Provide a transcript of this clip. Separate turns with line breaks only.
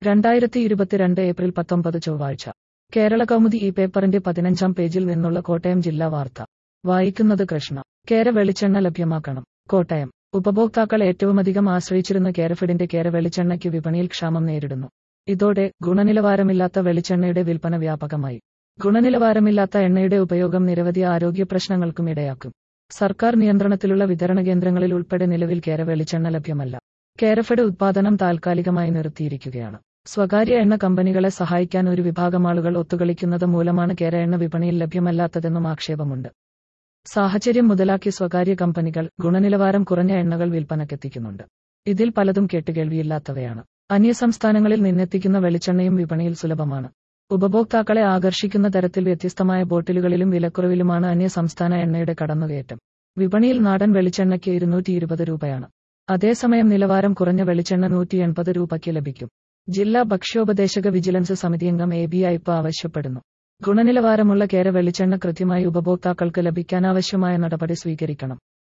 രണ്ടായിരത്തി ഇരുപത്തിരണ്ട് ഏപ്രിൽ പത്തൊമ്പത് ചൊവ്വാഴ്ച കേരള കൗമുദി ഈ പേപ്പറിന്റെ പതിനഞ്ചാം പേജിൽ നിന്നുള്ള കോട്ടയം ജില്ലാ വാർത്ത വായിക്കുന്നത് കൃഷ്ണ കേര വെളിച്ചെണ്ണ ലഭ്യമാക്കണം കോട്ടയം ഉപഭോക്താക്കൾ ഏറ്റവുമധികം ആശ്രയിച്ചിരുന്ന കേരഫിഡിന്റെ കേര വെളിച്ചെണ്ണയ്ക്ക് വിപണിയിൽ ക്ഷാമം നേരിടുന്നു ഇതോടെ ഗുണനിലവാരമില്ലാത്ത വെളിച്ചെണ്ണയുടെ വിൽപ്പന വ്യാപകമായി ഗുണനിലവാരമില്ലാത്ത എണ്ണയുടെ ഉപയോഗം നിരവധി ആരോഗ്യ പ്രശ്നങ്ങൾക്കും ഇടയാക്കും സർക്കാർ നിയന്ത്രണത്തിലുള്ള വിതരണ കേന്ദ്രങ്ങളിൽ ഉൾപ്പെടെ നിലവിൽ കേര വെളിച്ചെണ്ണ ലഭ്യമല്ല കേരഫെഡ് ഉത്പാദനം താൽക്കാലികമായി നിർത്തിയിരിക്കുകയാണ് സ്വകാര്യ എണ്ണ കമ്പനികളെ സഹായിക്കാൻ ഒരു വിഭാഗം ആളുകൾ ഒത്തുകളിക്കുന്നത് മൂലമാണ് കേര എണ്ണ വിപണിയിൽ ലഭ്യമല്ലാത്തതെന്നും ആക്ഷേപമുണ്ട് സാഹചര്യം മുതലാക്കി സ്വകാര്യ കമ്പനികൾ ഗുണനിലവാരം കുറഞ്ഞ എണ്ണകൾ വിൽപ്പനക്കെത്തിക്കുന്നുണ്ട് ഇതിൽ പലതും കേട്ടുകേൾവിയില്ലാത്തവയാണ് അന്യസംസ്ഥാനങ്ങളിൽ നിന്നെത്തിക്കുന്ന വെളിച്ചെണ്ണയും വിപണിയിൽ സുലഭമാണ് ഉപഭോക്താക്കളെ ആകർഷിക്കുന്ന തരത്തിൽ വ്യത്യസ്തമായ ബോട്ടിലുകളിലും വിലക്കുറവിലുമാണ് അന്യസംസ്ഥാന എണ്ണയുടെ കടന്നുകയറ്റം വിപണിയിൽ നാടൻ വെളിച്ചെണ്ണയ്ക്ക് ഇരുന്നൂറ്റി ഇരുപത് രൂപയാണ് അതേസമയം നിലവാരം കുറഞ്ഞ വെളിച്ചെണ്ണ നൂറ്റി എൺപത് രൂപയ്ക്ക് ലഭിക്കും ജില്ലാ ഭക്ഷ്യോപദേശക വിജിലൻസ് സമിതി അംഗം എ ബി ഐപ്പ് ആവശ്യപ്പെടുന്നു ഗുണനിലവാരമുള്ള കേര വെളിച്ചെണ്ണ കൃത്യമായി ഉപഭോക്താക്കൾക്ക് ലഭിക്കാനാവശ്യമായ നടപടി സ്വീകരിക്കണം